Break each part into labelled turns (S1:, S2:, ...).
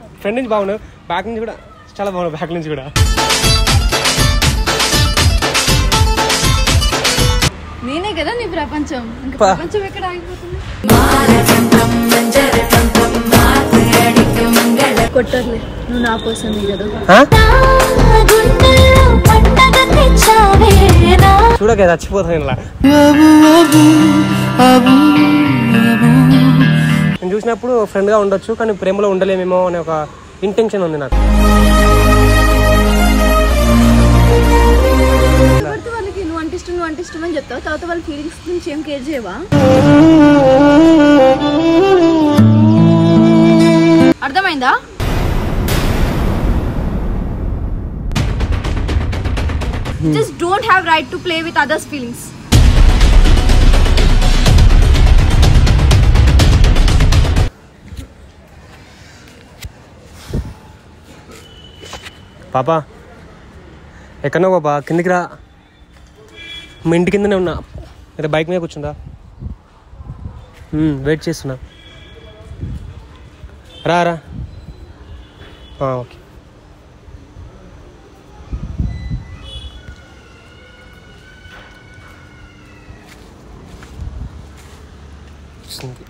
S1: Front నుంచి బాగున్నావు back నుంచి కూడా చాలా బాగున్నావు బ్యాక్ నుంచి కూడా
S2: నేనే కదా నీ ప్రపంచం ఇంకా
S1: పా.
S2: ప్రపంచం ఎక్కడ ఆగిపోతుంది కొట్టర్లే నువ్వు నా కోసం కదా
S1: ఆ?
S3: గుండెల్లో పండగ తెచ్చావేనా
S1: చూడక చచ్చిపోతాను ఇలా నేను చూసినప్పుడు ఫ్రెండ్గా ఉండొచ్చు కానీ ప్రేమలో ఉండలేమేమో అనే ఒక ఇంటెన్షన్ ఉంది నాకు
S2: ఎవరితో వాళ్ళకి నువ్వు అంటే ఇష్టం నువ్వు అంటే ఇష్టం అని చెప్తావు తర్వాత వాళ్ళ ఫీలింగ్స్ గురించి ఏం కేర్ చేయవా అర్థమైందా just don't have right to play with others feelings
S1: పాపా ఎక్కడో పాపా కిందికి రా మీ ఇంటి కిందనే ఉన్నా లేదా బైక్ మీద కూర్చుందా వెయిట్ చేస్తున్నా రా రా ఆ, ఓకే వస్తుంది.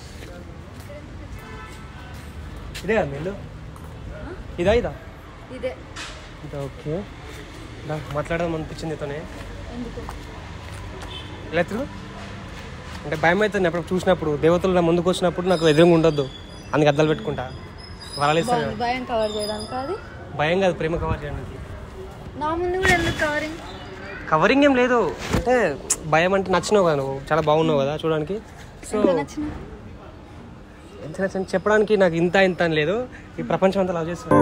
S1: ఇదే కదా మీ ఇల్లు ఇదా ఇదా
S2: ఇదే
S1: ఇదా ఓకే దా, మాట్లాడదాం అనిపించింది ఇతనే
S2: ఎందుకు
S1: ఇలా తిరుగు అంటే భయం అవుతుంది ఎప్పుడు చూసినప్పుడు దేవతలు నా ముందుకు వచ్చినప్పుడు నాకు ఎదురుగా ఉండొద్దు అందుకు అద్దాలు పెట్టుకుంటా వరాలు ఇస్తాను
S2: బాగుంది భయం కవర్ చేయడానికి అది
S1: భయం కాదు ప్రేమ కవర్ చేయడానికి
S2: నా ముందు కూడా ఎందుకు కవరింగ్
S1: కవరింగ్ ఏం లేదు అంటే భయం అంటే నచ్చినావు కదా నువ్వు చాలా బాగున్నావు కదా చూడడానికి సో
S2: ఎంత నచ్చిన
S1: ఎంత నచ్చింది చెప్పడానికి నాకు ఇంత ఇంత అని లేదు ఈ ప్రపంచం అంతా లవ్ చేస్తున్నా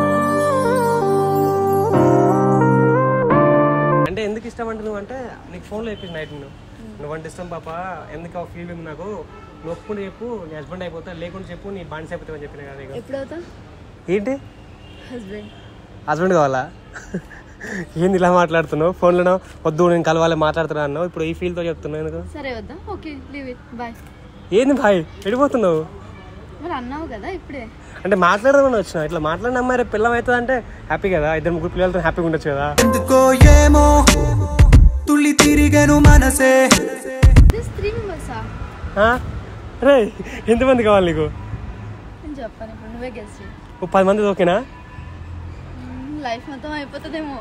S1: అంటే ఎందుకు ఇష్టం అంటే నువ్వు అంటే నీకు ఫోన్లో చెప్పేసి నైట్ నువ్వు నువ్వంటే ఇష్టం పాప ఎందుకు ఫీల్ నాకు నువ్వు ఒప్పుకుంటే చెప్పు నీ హస్బెండ్ అయిపోతా లేకుంటే చెప్పు నీ బానిస అయిపోతావు అని చెప్పిన కదా నీకు.
S2: ఎప్పుడవుతా
S1: ఏంటి
S2: హస్బెండ్
S1: హస్బెండ్ కావాలా ఏంది ఇలా మాట్లాడుతున్నావు ఫోన్లో వద్దు నేను కలవాలి మాట్లాడుతున్నా అన్నావు ఇప్పుడు ఈ ఫీల్తో చెప్తున్నావు ఎందుకు
S2: సరే వద్దా ఓకే లీవ్ ఇట్ బాయ్
S1: ఏంది భాయ్ వెళ్ళిపోతున్నావు
S2: మరి అన్నావు కదా ఇప్పుడే
S1: అంటే మాట్లాడదామని వచ్చిన ఇట్లా మాట్లాడిన అమ్మాయి రేపు పిల్లం అవుతుంది అంటే హ్యాపీ కదా ఇద్దరు ముగ్గురు పిల్లలతో హ్యాపీగా ఉండొచ్చు కదా
S4: ఎందుకో ఏమో తుళ్ళి తిరిగను మనసే
S2: దిస్ త్రీ మెంబర్సా
S1: ఆ? రే ఎంతమంది కావాలి నీకు
S2: నేను చెప్పాను ఇప్పుడు నువ్వే గెస్ట్
S1: ఓ పది మంది ఓకేనా
S2: లైఫ్ మొత్తం అయిపోతుందేమో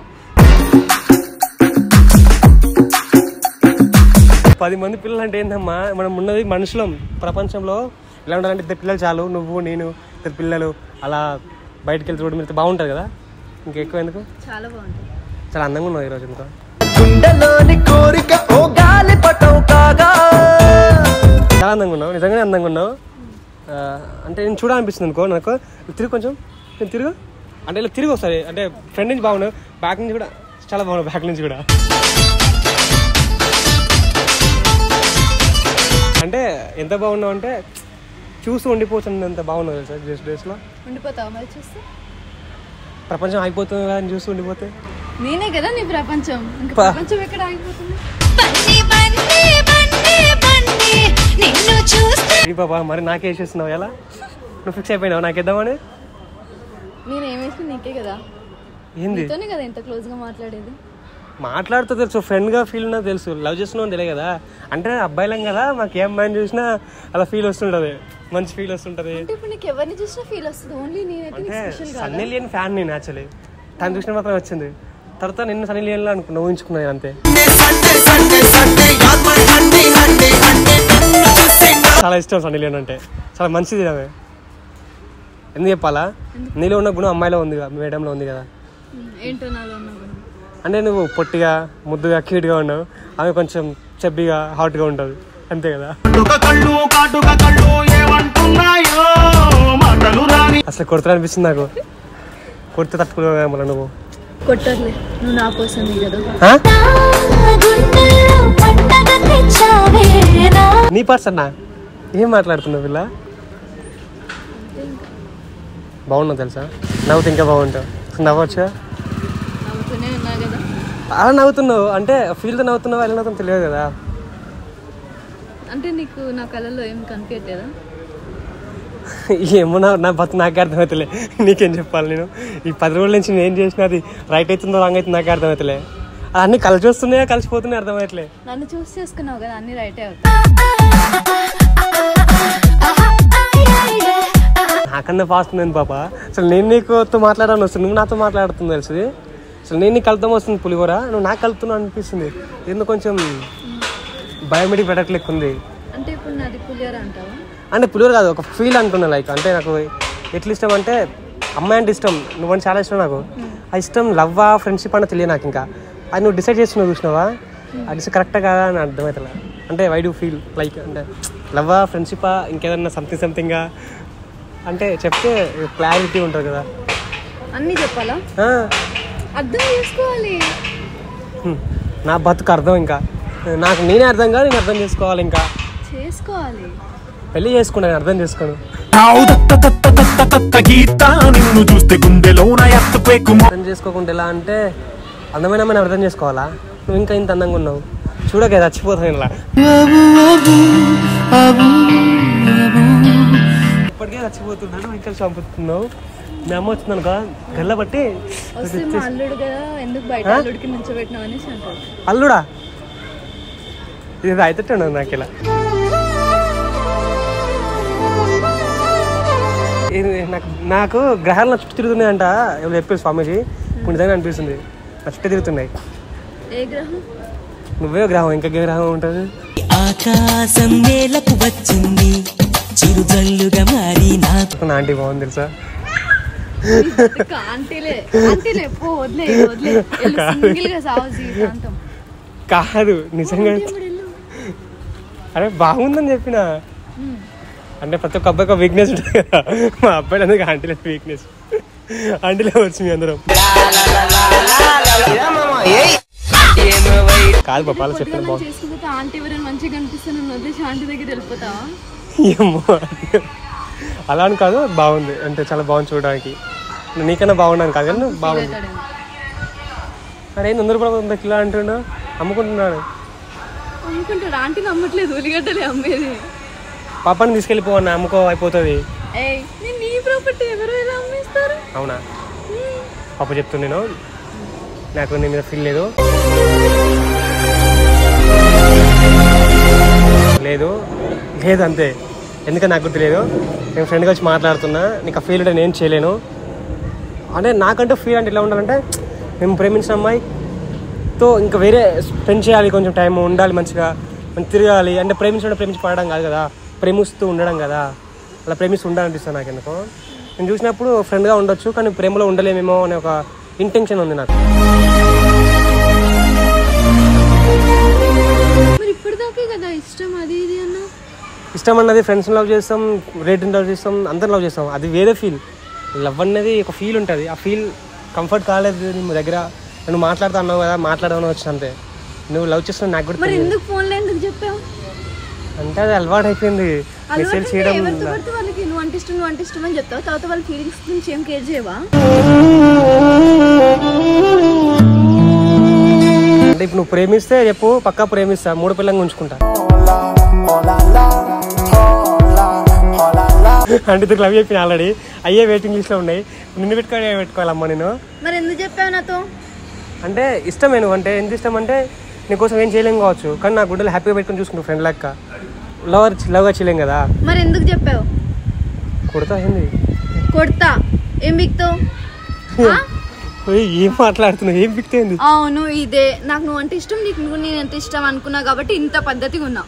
S1: పది మంది పిల్లలు అంటే ఏందమ్మా మనం ఉన్నది మనుషులం ప్రపంచంలో ఎలా ఉండాలంటే ఇద్దరు పిల్లలు చాలు నువ్వు నేను ఇద్దరు పిల్లలు అలా బయటకు వెళ్తే రోడ్డు మీద బాగుంటుంది కదా ఇంకెక్కువ ఎందుకు
S2: చాలా బాగుంటుంది
S1: చాలా అందంగా ఉన్నావు ఈరోజు ఇంకా
S4: గుండెలోని కోరిక ఓ గాలి పటం కాగా
S1: చాలా అందంగా ఉన్నావు నిజంగానే అందంగా ఉన్నావు ఆ, అంటే నేను చూడాలనిపిస్తుంది అనుకో నాకు ఇలా తిరుగు కొంచెం నేను తిరుగు అంటే ఇలా తిరిగి ఒకసారి అంటే ఫ్రంట్ నుంచి బాగున్నావు బ్యాక్ నుంచి కూడా చాలా బాగున్నావు బ్యాక్ నుంచి కూడా అంటే ఎంత బాగున్నావు అంటే చూస్తూ ఉండిపోతుంది అంత బాగున్నావు సార్ డ్రెస్ డ్రెస్లో
S2: ఉండిపోతావా మరి చూస్తే
S1: ప్రపంచం అయిపోతుంది కదా అని చూస్తూ ఉండిపోతే
S2: నేనే కదా నీ ప్రపంచం ఇంకా
S1: పా.
S2: ప్రపంచం ఎక్కడ ఆగిపోతుంది
S3: బండి బండి బండి బండి నిన్ను చూస్తే
S1: ఈ పాప మరి నాకే వేసేస్తున్నావు ఎలా నువ్వు ఫిక్స్ అయిపోయినావు నాకేద్దామని
S2: నేను ఏమేసి నీకే కదా
S1: ఏంది
S2: నీతోనే కదా ఎంత క్లోజ్ గా మాట్లాడేది
S1: మాట్లాడుతూ తెలుసు ఫ్రెండ్గా ఫీల్ ఉన్నా తెలుసు లవ్ చేస్తున్నావు తెలియదు కదా అంటే అబ్బాయిలం కదా మాకు ఏ అమ్మాయిని చూసినా అలా ఫీల్ వస్తుంటుంది మంచి ఫీల్ వస్తుంటుంది
S2: అంటే ఇప్పుడు నీకు ఎవరిని చూసినా ఫీల్ వస్తుంది ఓన్లీ నేనైతే
S1: అంటే
S2: నీకు స్పెషల్ కాదా
S1: సన్నీ లియన్ ఫ్యాన్ నేను యాక్చువల్లీ తను చూసిన మాత్రం వచ్చింది తర్వాత నిన్ను సన్నీ లియన్లో అనుకున్నా ఊహించుకున్నాను అంతే
S4: సండే సండే సండే యాద్ మై హండి హండి హండి నన్ను చూసిందా
S1: చాలా ఇష్టం సన్నీ లియన్ అంటే చాలా మంచిది ఆమె ఎందుకు చెప్పాలా నీలో ఉన్న గుణం అమ్మాయిలో ఉంది కదా మేడంలో ఉంది కదా
S2: ఉమ్, ఏంటో నాలో ఉన్న గుణం.
S1: అంటే నువ్వు పొట్టిగా ముద్దుగా క్యూట్గా ఉన్నావు ఆమె కొంచెం చెబ్బిగా హాట్గా ఉంటుంది అంతే కదా
S5: కాటుక కళ్ళు కాటుక కళ్ళు ఏమంటున్నాయో మాటలు రాని
S1: అసలు కొడుతున్నా అనిపిస్తుంది నాకు కొడితే తట్టుకోలేవు మళ్ళీ నువ్వు
S2: కొట్టర్లే నువ్వు నా కోసం కదా
S1: ఆ?
S3: గుండెల్లో పండగ తెచ్చావేనా
S1: నీ పర్సన్ నా ఏం మాట్లాడుతున్నావు పిల్ల బాగున్నావు తెలుసా నవ్వుతూ ఇంకా బాగుంటావు నవ్వచ్చా
S2: నవ్వుతూనే ఉన్నా కదా
S1: అలా నవ్వుతున్నావు అంటే ఫీల్తో నవ్వుతున్నావు ఎలా నవ్వుతావు తెలియదు కదా
S2: అంటే నీకు నా కళలో ఏం కనిపించట్లేదా
S1: ఏమో నా నా బతు నాకే అర్థమవుతలే నీకేం చెప్పాలి నేను ఈ పది రోజుల నుంచి నేను ఏం చేసినా అది రైట్ అవుతుందో రాంగ్ అవుతుందో నాకే అర్థమవుతలే అన్నీ కలిసి వస్తున్నాయా కలిసిపోతున్నాయి అర్థమవుతలే
S2: నన్ను చూస్ చేసుకున్నావు కదా అన్ని రైటే అవుతాయి
S1: నాకన్నా ఫాస్ట్ ఉంది పాప అసలు నేను నీకుతో మాట్లాడాలని వస్తుంది నువ్వు నాతో మాట్లాడుతుంది తెలుసు అసలు నేను నీకు కలుద్దాం వస్తుంది పులిహోర నువ్వు నాకు కలుపుతున్నావు అనిపిస్తుంది ఎందుకు కొంచెం బయోమెట్రిక్ పెట్టట్లెక్క ఉంది
S2: అంటే ఇప్పుడు నాది పులిహోర అంటావా
S1: అంటే పులిహోర కాదు ఒక ఫీల్ అనుకున్నా లైక్ అంటే నాకు ఎట్లా ఇష్టం అంటే అమ్మాయి అంటే ఇష్టం నువ్వంటే చాలా ఇష్టం నాకు ఆ ఇష్టం లవ్వా ఫ్రెండ్షిప్ అన్న తెలియదు నాకు ఇంకా అది నువ్వు డిసైడ్ చేస్తున్నావు చూసినావా అది డిసైడ్ కరెక్టా కాదా అని అర్థమవుతుంది అంటే వై డూ ఫీల్ లైక్ అంటే లవ్వా ఫ్రెండ్షిపా ఇంకేదన్నా సంథింగ్ సంథింగా అంటే చెప్తే క్లారిటీ ఉంటుంది కదా
S2: అన్ని చెప్పాలా
S1: ఆ,
S2: అర్థం చేసుకోవాలి
S1: హ్మ్. నా బతుకు అర్థం ఇంకా నాకు నేనే అర్థం కాదు నేను అర్థం చేసుకోవాలి ఇంకా
S2: చేసుకోవాలి
S1: పెళ్లి చేసుకున్నా నేను అర్థం చేసుకోను
S5: తావు దత్త దత్త దత్త దత్త గీత నిన్ను చూస్తే గుండెలోన ఎత్తపేకు
S1: అర్థం చేసుకోకుండా ఎలా అంటే అందమైన అమ్మాయిని అర్థం చేసుకోవాలా నువ్వు ఇంకా ఇంత అందంగా ఉన్నావు చూడకే చచ్చిపోతాను ఇలా ఇప్పటికే చచ్చిపోతున్నాను ఇంకా చంపుతున్నావు మీ అమ్మ వచ్చింది అనుకో గల్ల బట్టి
S2: వస్తే మా అల్లుడు కదా ఎందుకు బయట అల్లుడికి నుంచోబెట్టినావు అనేసి అంటారు
S1: అల్లుడా ఇది అయితే ఉండదు నాకు ఇలా ఇది నాకు నాకు గ్రహాలు నా చుట్టూ తిరుగుతున్నాయంట ఎవరు చెప్పారు స్వామీజీ ఇప్పుడు నిజంగా అనిపిస్తుంది నా చుట్టూ తిరుగుతున్నాయి
S2: ఏ గ్రహం
S1: నువ్వే గ్రహం ఇంకా ఏ గ్రహం ఉంటుంది
S6: ఆకాశం నేలకు వచ్చింది చిరుజల్లుగా మారి నాకు
S1: నా ఆంటీ బాగుంది తెలుసా
S2: ఆంటీలే ఆంటీలే పో వదిలే వదిలే సింగిల్ గా సాగు జీవితాంతం
S1: కాదు నిజంగా
S2: ఇప్పుడు వెళ్ళు.
S1: అరే బాగుందని చెప్పిన అంటే ప్రతి ఒక్క అబ్బాయికి వీక్నెస్ ఉంటుంది కదా మా అబ్బాయి అందుకు ఆంటీలో వీక్నెస్ ఆంటీలో వచ్చి మీ అందరం కాదు పాప అలా చెప్పిన
S2: పొద్దున్న
S1: బాగుంది
S2: చేసుకుంటే ఆంటీ ఎవరైనా మంచిగా కనిపిస్తే నన్ను వదిలేసి ఆంటీ దగ్గర వెళ్ళిపోతావా
S1: ఏమో అలా అని కాదు బాగుంది అంటే చాలా బాగుంది చూడడానికి నీకన్నా బాగున్నాను కాదు కానీ నువ్వు బాగుంది
S2: అవుతాడేమో.
S1: అరే తొందర పడకుండా కిలో అంటున్నా అమ్ముకుంటున్నాడు
S2: అనుకుంటాడు ఆంటీ నమ్మట్లేదు ఉల్లిగడ్డలే అమ్మేది
S1: పాపని తీసుకెళ్ళిపోవన్నా అమ్ముకో అయిపోతుంది
S2: ఏయ్ నేను నీ ప్రాపర్టీ ఎవరు ఎలా అమ్మేస్తారు
S1: అవునా పాప చెప్తుంది నేను నాకు నీ మీద ఫీల్ లేదు లేదు లేదు అంతే ఎందుకని నాకు గుర్తులేదు నేను ఫ్రెండ్గా వచ్చి మాట్లాడుతున్నా నీకు ఆ ఫీల్ ఉంటే నేను చేయలేను అంటే నాకంటూ ఫీల్ అంటే ఎలా ఉండాలంటే మేము ప్రేమించిన అమ్మాయితో ఇంకా వేరే స్పెండ్ చేయాలి కొంచెం టైం ఉండాలి మంచిగా మనం తిరగాలి అంటే ప్రేమించడం ప్రేమించి పడడం కాదు కదా ప్రేమిస్తూ ఉండడం కదా అలా ప్రేమిస్తూ ఉండాలనిపిస్తుంది నాకు ఎందుకో నేను చూసినప్పుడు ఫ్రెండ్గా ఉండొచ్చు కానీ ప్రేమలో ఉండలేమేమో అనే ఒక ఇంటెన్షన్ ఉంది నాకు
S2: మరి ఇప్పటిదాకే కదా ఇష్టం అది ఇది అన్నా
S1: ఇష్టం అన్నది ఫ్రెండ్స్ లవ్ చేస్తాం రేటింగ్ లవ్ చేస్తాం అందరం లవ్ చేస్తాం అది వేరే ఫీల్ లవ్ అన్నది ఒక ఫీల్ ఉంటుంది ఆ ఫీల్ కంఫర్ట్ కాలేదు నీ దగ్గర నువ్వు మాట్లాడుతా అన్నావు కదా మాట్లాడమని వచ్చి అంతే నువ్వు లవ్ చేస్తున్నావు నాకు కూడా
S2: మరి
S1: తెలియదు
S2: ఎందుకు ఫోన్లో ఎందుకు చెప్పావు
S1: అంటే అది అలవాటు అయిపోయింది మెసేజ్
S2: అలవాటు
S1: చేయడం
S2: ఎవరితో పడితే వాళ్ళకి నువ్వు అంటే ఇష్టం నువ్వు అంటే ఇష్టం అని చెప్తావు తర్వాత వాళ్ళ ఫీలింగ్స్ గురించి ఏం కేర్ చేయవా
S1: అంటే ఇప్పుడు నువ్వు ప్రేమిస్తే చెప్పు పక్కా ప్రేమిస్తా మూడు పిల్లల్ని ఉంచుకుంటా అంటే ఇద్దరు లవ్ చెప్పిన ఆల్రెడీ అయ్యే వెయిటింగ్ లిస్ట్లో ఉన్నాయి నిన్ను పెట్టుకోవాలి పెట్టుకోవాలమ్మా నేను
S2: మరి ఎందుకు చెప్పావు నాతో
S1: అంటే ఇష్టమే నువ్వు అంటే ఎంత ఇష్టం అంటే నీకోసం ఏం చేయలేం కావచ్చు కానీ నా గుడ్డలు హ్యాపీగా పెట్టుకుని చూసుకుంటావు ఫ్రెండ్ లెక్క లవర్ లవ్గా చేయలేం కదా
S2: మరి ఎందుకు చెప్పావు
S1: కొడతా ఏంది
S2: కొడతా ఏం బిక్తావు
S1: ఓయ్, ఏం మాట్లాడుతున్నావు ఏం పిక్తేంది
S2: అవును ఇదే నాకు నువ్వు అంటే ఇష్టం నీకు నువ్వు నేను ఎంత ఇష్టం అనుకున్నా కాబట్టి ఇంత పద్ధతిగా ఉన్నావు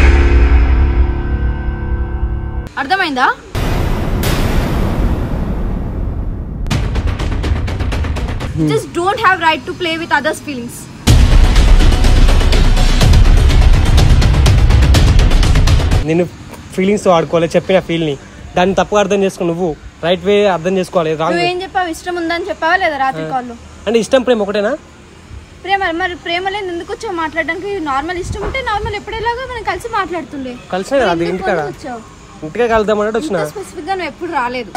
S2: అర్థమైందా just don't have right to play with others feelings
S1: నేను ఫీలింగ్స్తో ఆడుకోవాలి చెప్పిన ఫీల్ని దాన్ని తప్పుగా అర్థం చేసుకో నువ్వు రైట్ వే అర్థం చేసుకోవాలి రాంగ్
S2: నువ్వేం చెప్పావు ఇష్టం ఉందని చెప్పావా లేదా రాత్రి కాల్లో
S1: అంటే ఇష్టం ప్రేమ ఒకటేనా
S2: ప్రేమ మరి ప్రేమ లేదు ఎందుకు వచ్చావు మాట్లాడడానికి నార్మల్ ఇష్టం ఉంటే నార్మల్ ఎప్పుడేలాగా మనం కలిసి మాట్లాడుతుండే
S1: కలిసినా కదా అది ఇంటికాడ
S2: వచ్చావు
S1: ఇంటిగా కలుద్దాం అన్నట్టు వచ్చిన
S2: స్పెసిఫిక్ గా నువ్వు ఎప్పుడు రాలేదు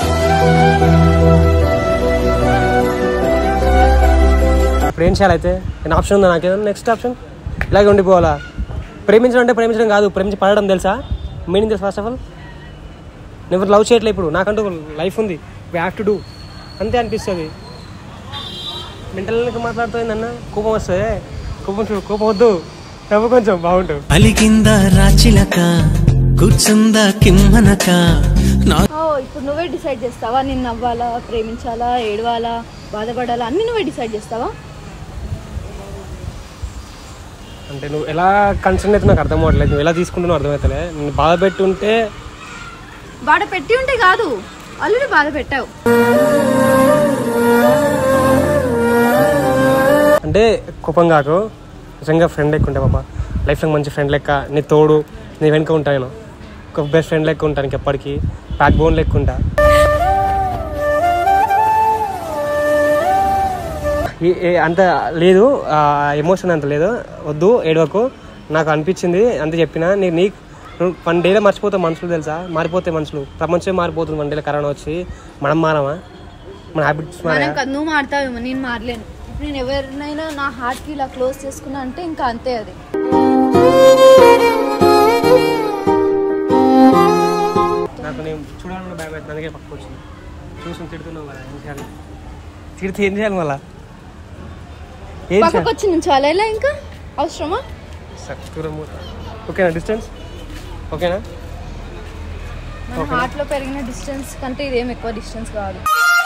S1: ఇప్పుడు ఏం చేయాలి అయితే నేను ఆప్షన్ ఉందా నాకేదో నెక్స్ట్ ఆప్షన్ ఇలాగే ఉండిపోవాలా ప్రేమించడం అంటే ప్రేమించడం కాదు ప్రేమించి పడడం తెలుసా మీనింగ్ తెలుసు ఫస్ట్ ఆఫ్ ఆల్ ఎవరు లవ్ చేయట్లే ఇప్పుడు నాకంటూ లైఫ్ ఉంది వీ హ్యావ్ టు డూ అంతే అనిపిస్తుంది మెంటల్కి మాట్లాడుతుంది అన్న కోపం వస్తుంది కోపం చూ- కోపం వద్దు నవ్వు కొంచెం బాగుంటుంది
S6: అలిగిందా రాచిలక కూర్చుందా కిమ్మనక నా
S2: ఓ ఇప్పుడు నువ్వే డిసైడ్ చేస్తావా నేను నవ్వాలా ప్రేమించాలా ఏడవాలా బాధపడాలా అన్ని నువ్వే డిసైడ్ చేస్తావా
S1: అంటే నువ్వు ఎలా కన్సర్న్ అయితే నాకు అర్థం అవ్వట్లేదు నువ్వు ఎలా తీసుకుంటున్నావు అర్థమవుతలే నేను బాధ పెట్టి ఉంటే
S2: బాధ పెట్టి ఉంటే కాదు ఆల్రెడీ బాధ పెట్టావు
S1: అంటే కోపం కాకు నిజంగా ఫ్రెండ్ లెక్క ఉంటా పాప లైఫ్లో మంచి ఫ్రెండ్ లెక్క నీ తోడు నీ వెనుక ఉంటా నేను ఒక బెస్ట్ ఫ్రెండ్ లెక్క ఉంటాను ఎప్పటికీ బ్యాక్ బోన్ లెక్క ఉంటా ఈ- ఏ- అంత లేదు ఎమోషన్ అంత లేదు వద్దు ఏడవకు నాకు అనిపించింది అంత చెప్పిన నీ నీ నువ్వు వన్ డేలో మర్చిపోతావు మనుషులు తెలుసా మారిపోతాయి మనుషులు ప్రపంచం మారిపోతుంది వన్ డేలో కరోనా వచ్చి మనం మారమా మన హ్యాబిట్స్
S2: మనం
S1: మారా
S2: కాదు నువ్వు మాడతావేమో నేను మారలేను ఇప్పుడు నేను ఎవరినైనా నా హార్ట్కి ఇలా క్లోజ్ చేసుకున్నా అంటే ఇంకా అంతే అది
S1: నాకు నేను చూడాలన్న భయం అవుతుంది అందుకే పక్కకు వచ్చింది చూసి తిడుతున్నావు కదా ఏం చేయాలి తిడితే ఏం చేయాలి మళ్ళా ఏం
S2: పక్కకు
S1: చేయాలి
S2: వచ్చి నుంచి ఎలా ఇంకా అవసరమా
S1: సరే, దూరం పోతా. ఓకేనా డిస్టెన్స్ ఓకేనా
S2: మన హార్ట్ లో పెరిగిన డిస్టెన్స్ కంటే ఇదేం ఎక్కువ డిస్టెన్స్ కాదు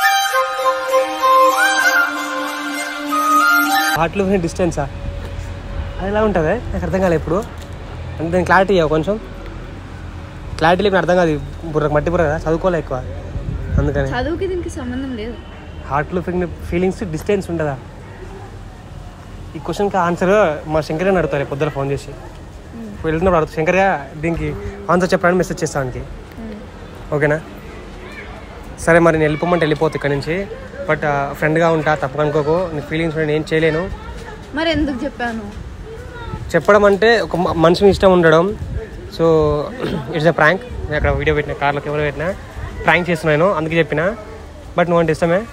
S1: హార్ట్లో డిస్టెన్సా అది ఎలా ఉంటుంది నాకు అర్థం కాలేదు ఇప్పుడు అంటే దాని క్లారిటీ ఇవ్వ కొంచెం క్లారిటీ లేకపోతే అర్థం కాదు బుర్ర మట్టి బుర్ర కదా చదువుకోలే ఎక్కువ అందుకని
S2: చదువుకి దీనికి సంబంధం లేదు
S1: హార్ట్లో పెరిగిన ఫీలింగ్స్ డిస్టెన్స్ ఉంటుందా ఈ క్వశ్చన్కి ఆన్సర్ మా శంకర్ అని అడుగుతారు పొద్దున ఫోన్ చేసి వెళ్తున్నప్పుడు అడుగుతా శంకర్గా దీనికి ఆన్సర్ చెప్పడానికి మెసేజ్ చేస్తానికి ఓకేనా సరే మరి నేను వెళ్ళిపోమంటే వెళ్ళిపోతా ఇక్కడ నుంచి బట్ ఫ్రెండ్గా ఉంటా తప్పక అనుకోకు నీ ఫీలింగ్స్ నేను ఏం చేయలేను
S2: మరి ఎందుకు చెప్పాను
S1: చెప్పడం అంటే ఒక మ- మనిషిని ఇష్టం ఉండడం సో ఇట్స్ అ ప్రాంక్ నేను అక్కడ వీడియో పెట్టిన కార్లో కెమెరా పెట్టిన ప్రాంక్ చేస్తున్నాను అందుకే చెప్పిన బట్ నువ్వు అంటే ఇష్టమే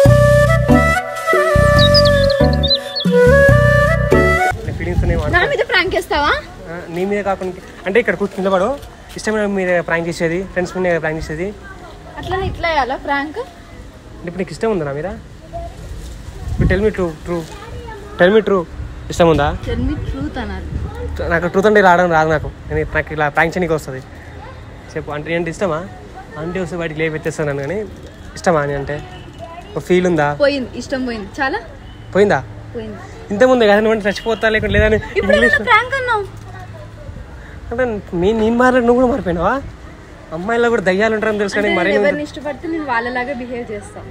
S1: ఫీలింగ్స్
S2: నా మీద ప్రాంక్ చేస్తావా
S1: నీ మీద కాకుండా అంటే ఇక్కడ కూర్చుని నిలబడు ఇష్టమైన మీద ప్రాంక్ చేసేది ఫ్రెండ్స్ మీద ప్రాంక్ చేసేది
S2: అట్లా ఇట్లా వేయాలా ప్రాంక్
S1: అంటే ఇప్పుడు నీకు ఇష్టం ఉందా నా మీద ఇప్పుడు tell me true true tell me true ఇష్టం ఉందా
S2: టెల్ మీ ట్రూత్ అన్నారు
S1: నాకు ట్రూత్ అంటే రావడం రాదు నాకు నేను నాకు ఇలా ప్రాంక్ చేయడానికి వస్తుంది చెప్పు అంటే ఏంటి ఇష్టమా అంటే వస్తే బయటికి లేపు ఎత్తేస్తాను కానీ ఇష్టమా అని అంటే ఒక ఫీల్ ఉందా
S2: పోయింది ఇష్టం పోయింది చాలా
S1: పోయిందా
S2: పోయింది
S1: ఇంతకుముందు కదా నువ్వు చచ్చిపోతా లేకుంటే లేదని
S2: ఇప్పుడు
S1: ఇంగ్లీష్
S2: ప్రాంక్ అన్నావు
S1: అంటే నేను నేను మాట్లాడి నువ్వు కూడా మారిపోయినావా అమ్మాయిలో కూడా దయ్యాలు ఉంటారని తెలుసు కానీ
S2: అంటే
S1: మరీ
S2: నేను
S1: నువ్వు-
S2: ఎవరిని ఇష్టపడితే నేను వాళ్ళలాగా బిహేవ్ చేస్తాను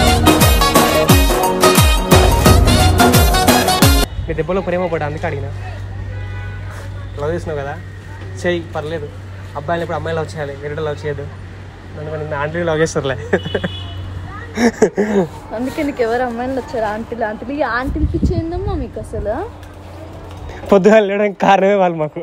S1: నీ దెబ్బలో ప్రేమ పడ్డా అందుకే అడిగిన లవ్ చేసినావు కదా చెయ్యి పర్లేదు అబ్బాయిలు ఇప్పుడు అమ్మాయిలు లవ్ చేయాలి వేరే లవ్ చేయదు నన్ను మన ఆంటీ లవ్ చేస్తారులే
S2: అందుకే నీకు ఎవరు అమ్మాయిలు వచ్చారు ఆంటీలు ఆంటీలు ఈ ఆంటీలు పిచ్చి ఏందమ్మా మీకు అసలు
S1: పొద్దుగా లేవడానికి కారణమే వాళ్ళు మాకు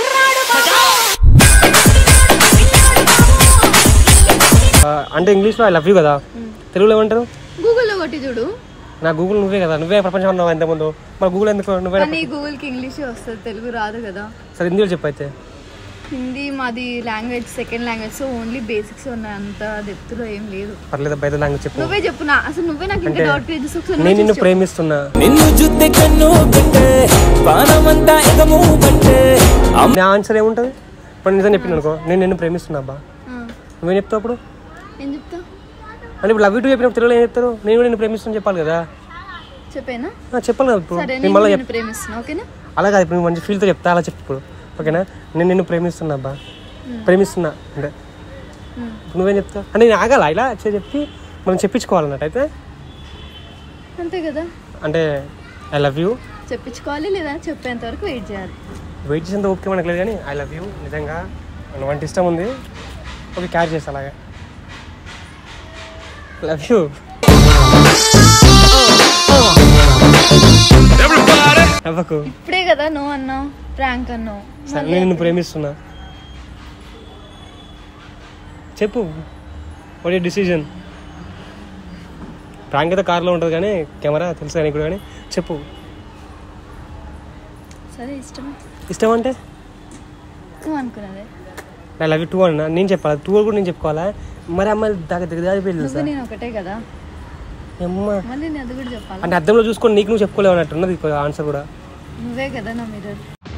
S1: ఆ, అంటే ఇంగ్లీష్లో ఐ లవ్ యూ కదా తెలుగులో ఏమంటారు
S2: గూగుల్లో కొట్టి చూడు
S1: నా గూగుల్ నువ్వే కదా నువ్వే ప్రపంచం ఉన్నావు ఎంతమంది మరి గూగుల్ ఎందుకు నువ్వే
S2: కానీ గూగుల్కి ఇంగ్లీష్ వస్తుంది తెలుగు రాదు కదా
S1: సరే హిందీలో చెప్పైతే
S2: హిందీ మాది language second language so only basics ఉన్నాయి అంత డెప్త్లో ఏం లేదు
S1: పర్లేదు బయట లాంగ్వేజ్ చెప్పు
S2: నువ్వే చెప్పు నా అసలు నువ్వే నాకు ఇంకా
S1: అంటే
S2: డౌట్ క్రియేట్ ఒకసారి
S1: నేను నిన్ను
S2: నువ్వే చూసి
S1: ప్రేమిస్తున్నా
S6: నిన్ను జుత్తె కన్ను పెట్టే పానమంతా ఎగము పట్టే
S1: నా ఆన్సర్ ఏముంటుంది ఇప్పుడు నిజం చెప్పిన అనుకో నేను నిన్ను ప్రేమిస్తున్నా అబ్బా
S2: చెప్పు. ఆ,
S1: నువ్వేం చెప్తావు అప్పుడు
S2: ఏం చెప్తా
S1: అంటే ఇప్పుడు లవ్ యూ టూ చెప్పినప్పుడు తెలుగులో ఏం చెప్తారు నేను కూడా నిన్ను ప్రేమిస్తున్నా చెప్పాలి కదా
S2: చెప్పేనా
S1: ఆ, చెప్పాలి కదా ఇప్పుడు
S2: సరే
S1: నేను
S2: నేను
S1: మళ్ళీ
S2: నిన్ను ప్రేమిస్తున్నా ఓకేనా
S1: అలా కాదు ఇప్పుడు నువ్వు మంచి ఫీల్తో చెప్తా అలా చెప్పు ఇప్పుడు ఓకేనా నేను నిన్ను ప్రేమిస్తున్నా అబ్బా ప్రేమిస్తున్నా అంటే ఇప్పుడు నువ్వేం చెప్తావు అంటే నేను ఆగాల ఇలా చే- చెప్పి మనం చెప్పించుకోవాలన్నట్టు అయితే
S2: అంతే కదా
S1: అంటే ఐ లవ్ యూ
S2: చెప్పించుకోవాలి లేదా చెప్పేంత వరకు వెయిట్ చేయాలి
S1: వెయిట్ చేసేంత ఓకే మనకు లేదు కానీ ఐ లవ్ యూ నిజంగా నువ్వు అంటే ఇష్టం ఉంది ఓకే క్యారీ చేస్తా అలాగే లవ్ యూ అవ్వకు
S2: ఇప్పుడే కదా నో అన్నావు ప్రాంక్ అన్నావు
S1: సరే నేను నిన్ను ప్రేమిస్తున్నా చెప్పు వాట్ డిసిజన్ ప్రాంక్ అయితే కార్లో ఉంటుంది కానీ కెమెరా తెలుసు కానీ ఇప్పుడు కానీ చెప్పు
S2: సరే ఇష్టమే
S1: ఇష్టం అంటే
S2: నువ్వు అనుకున్నదే
S1: ఐ లవ్ యూ టూ అన్న నేను చెప్పాలి టూ కూడా నేను చెప్పుకోవాలా మరి అమ్మాయిలు దగ్గర దగ్గర దాడిపోయింది
S2: నువ్వు
S1: సార్
S2: నేను ఒకటే కదా
S1: అమ్మ
S2: మళ్ళీ నేను అది కూడా చెప్పాలి
S1: అంటే అద్దంలో చూసుకొని నీకు నువ్వు చెప్పుకోలేవు అన్నట్టు ఉన్నది ఆన్సర్ కూడా
S2: నువ్వే కదా నా మిర్రర్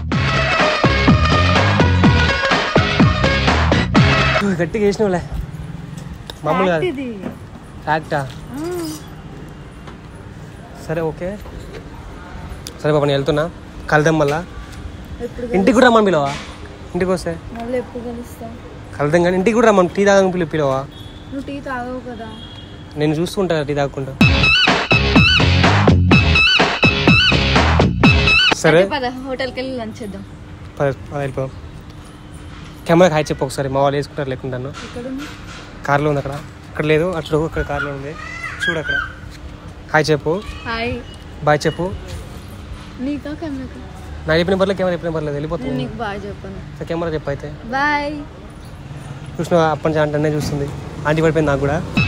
S1: నువ్వు గట్టిగా వేసినవులే మామూలు కాదు
S2: ఇది
S1: ఫ్యాక్టా సరే ఓకే సరే పాప నేను వెళ్తున్నా కలుద్దాం మళ్ళా
S2: ఎప్పుడు
S1: ఇంటికి కూడా రమ్మని పిలవా ఇంటికి వస్తే
S2: మళ్ళీ ఎప్పుడు కలుస్తావు
S1: కలుద్దాం కానీ ఇంటికి కూడా రమ్మని టీ తాగని పిలు పిలవా
S2: నువ్వు టీ తాగవు కదా
S1: నేను చూస్తుంటా టీ తాగకుండా సరే
S2: అయితే పద హోటల్కి వెళ్ళి లంచ్ చేద్దాం
S1: పద పద వెళ్ళిపో కెమెరాకి హాయ్ చెప్పు ఒకసారి మా వాళ్ళు వేసుకుంటారు లేకుంటాను
S2: ఎక్కడ ఉంది
S1: కార్లో ఉంది అక్కడ అక్కడ లేదు అక్కడ అక్కడ కార్లో ఉంది చూడు అక్కడ హాయ్ చెప్పు
S2: హాయ్
S1: బాయ్ చెప్పు
S2: నీకా కెమెరాకా
S1: నాకు చెప్పిన పర్లేదు కెమెరా చెప్పిన పర్లేదు
S2: నేను
S1: వెళ్ళిపోతుంది
S2: నీకు బాగా చెప్పాను
S1: సరే కెమెరా చెప్పు అయితే
S2: బాయ్
S1: చూసిన అప్పటి నుంచి అంటే చూస్తుంది ఆంటీ పడిపోయింది నాకు కూడా